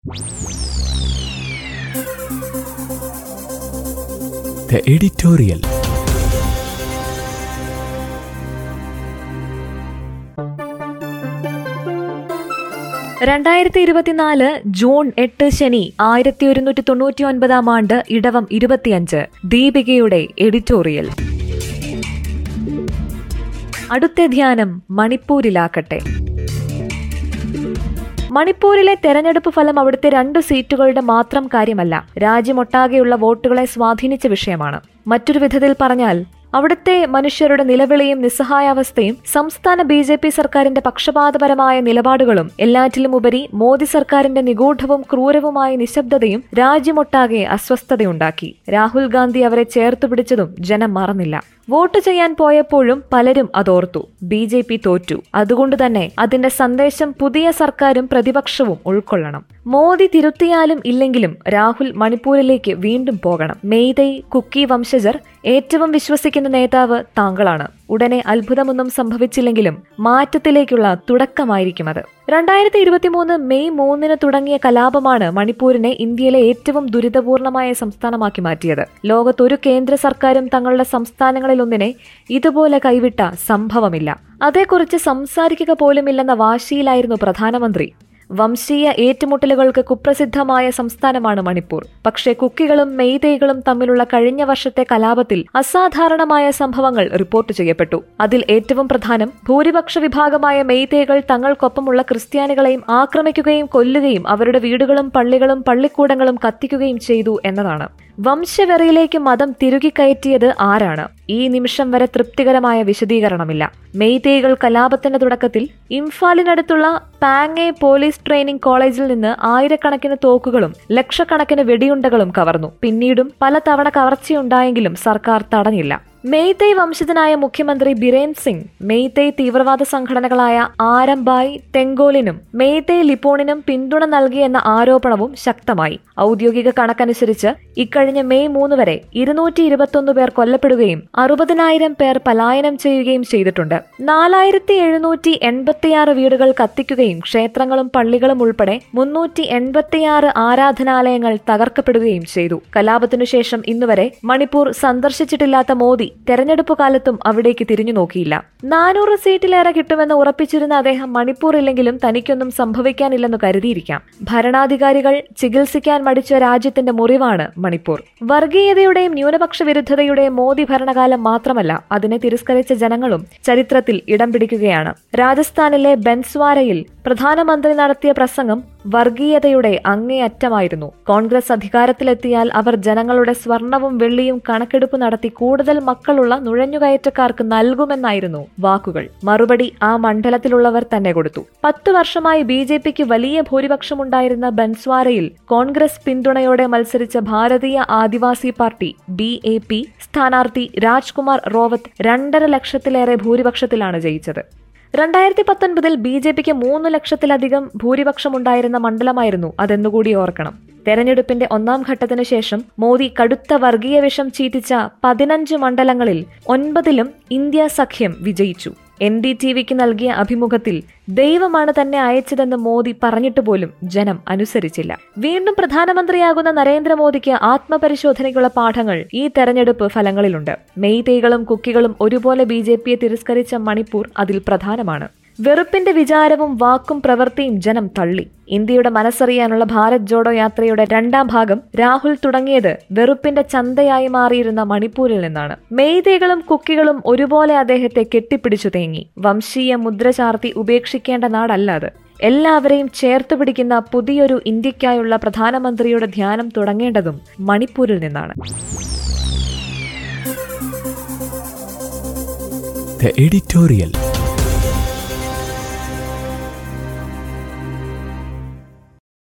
The editorial. രണ്ടായിരത്തി ഇരുപത്തിനാല് June എട്ട് ശനി ആയിരത്തി ഒരുന്നൂറ്റി തൊണ്ണൂറ്റി ഒൻപതാം ആണ്ട് ഇടവം ഇരുപത്തിയഞ്ച് ദീപികയുടെ എഡിറ്റോറിയൽ അടുത്ത ധ്യാനം മണിപ്പൂരിലാക്കട്ടെ മണിപ്പൂരിലെ തെരഞ്ഞെടുപ്പ് ഫലം അവിടുത്തെ രണ്ട് സീറ്റുകളുടെ മാത്രം കാര്യമല്ല രാജ്യമൊട്ടാകെയുള്ള വോട്ടുകളെ സ്വാധീനിച്ച വിഷയമാണ് മറ്റൊരു വിധത്തിൽ പറഞ്ഞാൽ അവിടുത്തെ മനുഷ്യരുടെ നിലവിളിയും നിസ്സഹായാവസ്ഥയും സംസ്ഥാന ബി ജെ പി സർക്കാരിന്റെ പക്ഷപാതപരമായ നിലപാടുകളും എല്ലാറ്റിലുമുപരി മോദി സർക്കാരിന്റെ നിഗൂഢവും ക്രൂരവുമായ നിശബ്ദതയും രാജ്യമൊട്ടാകെ അസ്വസ്ഥതയുണ്ടാക്കി രാഹുൽ ഗാന്ധി അവരെ ചേർത്തു പിടിച്ചതും ജനം മറന്നില്ല വോട്ട് ചെയ്യാൻ പോയപ്പോഴും പലരും അതോർത്തു ബി ജെ പി തോറ്റു അതുകൊണ്ട് തന്നെ അതിന്റെ സന്ദേശം പുതിയ സർക്കാരും പ്രതിപക്ഷവും ഉൾക്കൊള്ളണം മോദി തിരുത്തിയാലും ഇല്ലെങ്കിലും രാഹുൽ മണിപ്പൂരിലേക്ക് വീണ്ടും പോകണം മെയ്തൈ കുക്കി വംശജർ ഏറ്റവും വിശ്വസിക്കുന്ന നേതാവ് താങ്കളാണ് ഉടനെ അത്ഭുതമൊന്നും സംഭവിച്ചില്ലെങ്കിലും മാറ്റത്തിലേക്കുള്ള തുടക്കമായിരിക്കും അത് രണ്ടായിരത്തി ഇരുപത്തിമൂന്ന് മെയ് മൂന്നിന് തുടങ്ങിയ കലാപമാണ് മണിപ്പൂരിനെ ഇന്ത്യയിലെ ഏറ്റവും ദുരിതപൂർണമായ സംസ്ഥാനമാക്കി മാറ്റിയത് ലോകത്തൊരു കേന്ദ്ര സർക്കാരും തങ്ങളുടെ സംസ്ഥാനങ്ങളിലൊന്നിനെ ഇതുപോലെ കൈവിട്ട സംഭവമില്ല അതേക്കുറിച്ച് സംസാരിക്കുക പോലുമില്ലെന്ന വാശിയിലായിരുന്നു പ്രധാനമന്ത്രി വംശീയ ഏറ്റുമുട്ടലുകൾക്ക് കുപ്രസിദ്ധമായ സംസ്ഥാനമാണ് മണിപ്പൂർ പക്ഷേ കുക്കികളും മെയ്തേകളും തമ്മിലുള്ള കഴിഞ്ഞ വർഷത്തെ കലാപത്തിൽ അസാധാരണമായ സംഭവങ്ങൾ റിപ്പോർട്ട് ചെയ്യപ്പെട്ടു അതിൽ ഏറ്റവും പ്രധാനം ഭൂരിപക്ഷ വിഭാഗമായ മെയ്തേകൾ തങ്ങൾക്കൊപ്പമുള്ള ക്രിസ്ത്യാനികളെയും ആക്രമിക്കുകയും കൊല്ലുകയും അവരുടെ വീടുകളും പള്ളികളും പള്ളിക്കൂടങ്ങളും കത്തിക്കുകയും ചെയ്തു എന്നതാണ് വംശവെറിയിലേക്ക് മതം തിരുകിക്കയറ്റിയത് ആരാണ് ഈ നിമിഷം വരെ തൃപ്തികരമായ വിശദീകരണമില്ല മെയ്തേകൾ കലാപത്തിന്റെ തുടക്കത്തിൽ ഇംഫാലിനടുത്തുള്ള പാങ്ങെ പോലീസ് ട്രെയിനിംഗ് കോളേജിൽ നിന്ന് ആയിരക്കണക്കിന് തോക്കുകളും ലക്ഷക്കണക്കിന് വെടിയുണ്ടകളും കവർന്നു പിന്നീടും പലതവണ കവർച്ചയുണ്ടായെങ്കിലും സർക്കാർ തടഞ്ഞില്ല മെയ്തൈ വംശജനായ മുഖ്യമന്ത്രി ബിരേൻ സിംഗ് മെയ്തൈ തീവ്രവാദ സംഘടനകളായ ആരംബായ് തെങ്കോലിനും മെയ്തൈ ലിപ്പോണിനും പിന്തുണ നൽകിയെന്ന ആരോപണവും ശക്തമായി ഔദ്യോഗിക കണക്കനുസരിച്ച് ഇക്കഴിഞ്ഞ മെയ് മൂന്ന് വരെ ഇരുന്നൂറ്റി ഇരുപത്തൊന്ന് പേർ കൊല്ലപ്പെടുകയും അറുപതിനായിരം പേർ പലായനം ചെയ്യുകയും ചെയ്തിട്ടുണ്ട് നാലായിരത്തി എഴുന്നൂറ്റി എൺപത്തിയാറ് വീടുകൾ കത്തിക്കുകയും ക്ഷേത്രങ്ങളും പള്ളികളും ഉൾപ്പെടെ മുന്നൂറ്റി എൺപത്തിയാറ് ആരാധനാലയങ്ങൾ തകർക്കപ്പെടുകയും ചെയ്തു കലാപത്തിനു ശേഷം ഇന്നുവരെ മണിപ്പൂർ സന്ദർശിച്ചിട്ടില്ലാത്ത മോദി തെരഞ്ഞെടുപ്പ് കാലത്തും അവിടേക്ക് തിരിഞ്ഞു നോക്കിയില്ല നാനൂറ് സീറ്റിലേറെ കിട്ടുമെന്ന് ഉറപ്പിച്ചിരുന്ന അദ്ദേഹം മണിപ്പൂർ ഇല്ലെങ്കിലും തനിക്കൊന്നും സംഭവിക്കാനില്ലെന്ന് കരുതിയിരിക്കാം ഭരണാധികാരികൾ ചികിത്സിക്കാൻ മടിച്ച രാജ്യത്തിന്റെ മുറിവാണ് മണിപ്പൂർ വർഗീയതയുടെയും ന്യൂനപക്ഷ വിരുദ്ധതയുടെയും മോദി ഭരണകാലം മാത്രമല്ല അതിനെ തിരസ്കരിച്ച ജനങ്ങളും ചരിത്രത്തിൽ ഇടം പിടിക്കുകയാണ് രാജസ്ഥാനിലെ ബെൻസ്വാരയിൽ പ്രധാനമന്ത്രി നടത്തിയ പ്രസംഗം വർഗീയതയുടെ അങ്ങേയറ്റമായിരുന്നു കോൺഗ്രസ് അധികാരത്തിലെത്തിയാൽ അവർ ജനങ്ങളുടെ സ്വർണവും വെള്ളിയും കണക്കെടുപ്പ് നടത്തി കൂടുതൽ മക്കളുള്ള നുഴഞ്ഞുകയറ്റക്കാർക്ക് നൽകുമെന്നായിരുന്നു വാക്കുകൾ മറുപടി ആ മണ്ഡലത്തിലുള്ളവർ തന്നെ കൊടുത്തു പത്തു വർഷമായി ബി ജെ പിക്ക് വലിയ ഭൂരിപക്ഷമുണ്ടായിരുന്ന ബൻസ്വാരയിൽ കോൺഗ്രസ് പിന്തുണയോടെ മത്സരിച്ച Bharatiya Adivasi Party B A P സ്ഥാനാർത്ഥി രാജ്കുമാർ റോവത്ത് രണ്ടര ലക്ഷത്തിലേറെ ഭൂരിപക്ഷത്തിലാണ് ജയിച്ചത് രണ്ടായിരത്തി പത്തൊൻപതിൽ ബി ജെ പിക്ക് മൂന്ന് ലക്ഷത്തിലധികം ഭൂരിപക്ഷമുണ്ടായിരുന്ന മണ്ഡലമായിരുന്നു അതെന്നുകൂടി ഓർക്കണം തെരഞ്ഞെടുപ്പിന്റെ ഒന്നാം ഘട്ടത്തിനു ശേഷം മോദി കടുത്ത വർഗീയ വിഷം ചീറ്റിച്ച പതിനഞ്ച് മണ്ഡലങ്ങളിൽ ഒൻപതിലും ഇന്ത്യ സഖ്യം വിജയിച്ചു എൻ ഡി ടി വിക്ക് നൽകിയ അഭിമുഖത്തിൽ ദൈവമാണ് തന്നെ അയച്ചതെന്ന് മോദി പറഞ്ഞിട്ട് പോലും ജനം അനുസരിച്ചില്ല വീണ്ടും പ്രധാനമന്ത്രിയാകുന്ന നരേന്ദ്രമോദിക്ക് ആത്മപരിശോധനയ്ക്കുള്ള പാഠങ്ങൾ ഈ തെരഞ്ഞെടുപ്പ് ഫലങ്ങളിലുണ്ട് മെയ്തേകളും കുക്കികളും ഒരുപോലെ ബി ജെ പിയെ തിരസ്കരിച്ച മണിപ്പൂർ അതിൽ പ്രധാനമാണ് വെറുപ്പിന്റെ വിചാരവും വാക്കും പ്രവൃത്തിയും ജനം തള്ളി ഇന്ത്യയുടെ മനസ്സറിയാനുള്ള ഭാരത് ജോഡോ യാത്രയുടെ രണ്ടാം ഭാഗം രാഹുൽ തുടങ്ങിയത് വെറുപ്പിന്റെ ചന്തയായി മാറിയിരുന്ന മണിപ്പൂരിൽ നിന്നാണ് മെയ്തേകളും കുക്കികളും ഒരുപോലെ അദ്ദേഹത്തെ കെട്ടിപ്പിടിച്ചു തേങ്ങി വംശീയ മുദ്ര ചാർത്തി ഉപേക്ഷിക്കേണ്ട നാടല്ല അത് എല്ലാവരെയും ചേർത്ത് പിടിക്കുന്ന പുതിയൊരു ഇന്ത്യക്കായുള്ള പ്രധാനമന്ത്രിയുടെ ധ്യാനം തുടങ്ങേണ്ടതും മണിപ്പൂരിൽ നിന്നാണ് The editorial.